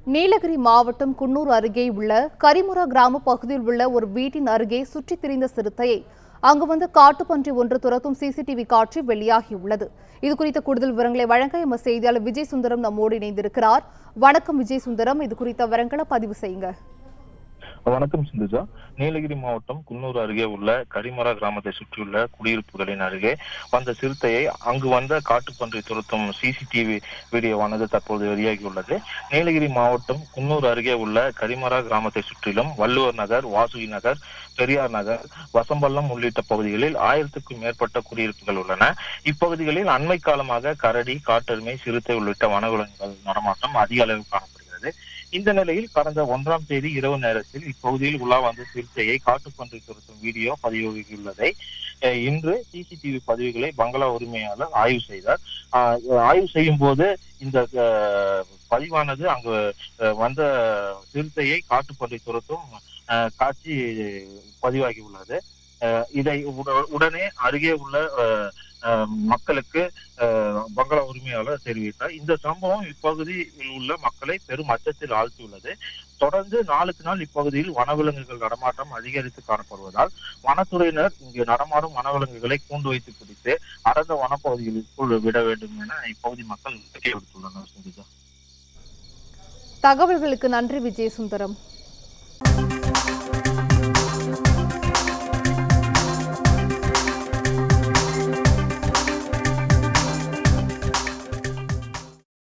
நீலகிரி மாவட்டம் குன்னூர் அருகே உள்ள கரிமுரா கிராம பகுதியில் உள்ள ஒரு வீட்டின் அருகே சுற்றித் திரிந்த சிறுத்தையை அங்கு வந்த காட்டுப்பன்றி ஒன்று துரத்தும் சிசிடிவி காட்சி வெளியாகியுள்ளது இது குறித்த கூடுதல் விவரங்களை வழங்க எமது செய்தியாளர் விஜய் சுந்தரம் நம்மோடு இணைந்திருக்கிறார் வணக்கம் விஜய் சுந்தரம் இது குறித்த விவரங்களை பதிவு செய்யுங்க வணக்கம் சிந்துஜா நீலகிரி மாவட்டம் குன்னூர் அருகே உள்ள கரிமரா கிராமத்தை சுற்றியுள்ள குடியிருப்புகளின் அருகே வந்த சிறுத்தையை அங்கு வந்த காட்டுப்பன்றி துரத்தும் சிசிடிவி வீடியோவானது தற்போது வெளியாகியுள்ளது நீலகிரி மாவட்டம் குன்னூர் அருகே உள்ள கரிமரா கிராமத்தை சுற்றிலும் வள்ளுவர் நகர் வாசுகி நகர் பெரியார் நகர் வசம்பள்ளம் உள்ளிட்ட பகுதிகளில் ஆயிரத்துக்கும் மேற்பட்ட குடியிருப்புகள் உள்ளன இப்பகுதிகளில் அண்மை காலமாக கரடி காட்டெருமை சிறுத்தை உள்ளிட்ட வனவிலங்குகள் நடமாட்டம் அதிக அளவில் காணப்படுகிறது இந்த நிலையில் கடந்த ஒன்றாம் தேதி இரவு நேரத்தில் இப்பகுதியில் உலா வந்த சிறுத்தையை காட்டுப்பன்றி துரத்தும் வீடியோ பதிவாகியுள்ளதை அஹ், இன்று சிசிடிவி பதிவுகளை பங்களா உரிமையாளர் ஆய்வு செய்தார் ஆஹ், ஆய்வு செய்யும் போது இந்த அஹ், பதிவானது அங்கு அஹ், வந்த சிறுத்தையை காட்டுப்பன்றி துரத்தும் அஹ், காட்சி பதிவாகியுள்ளது அஹ், இதை உட- உடனே அருகே உள்ள அஹ், அஹ், மக்களுக்கு அஹ், பங்களா உரிமையாளர் தெரிவித்தார் இந்த சம்பவம் இப்பகுதியில் உள்ள மக்களை பெரும் அச்சத்தில் ஆழ்த்தியுள்ளது தொடர்ந்து நாளுக்கு நாள் இப்பகுதியில் வனவிலங்குகள் நடமாட்டம் அதிகரித்து காணப்படுவதால் வனத்துறையினர் இங்கு நடமாடும் வனவிலங்குகளை கூண்டு வைத்து பிடித்து அடர்ந்த வனப்பகுதிகளுக்குள் விட வேண்டும் என இப்பகுதி மக்கள் கோரிக்கை விடுத்துள்ளனர் சிந்திதா தகவல்களுக்கு நன்றி விஜய் சுந்தரம்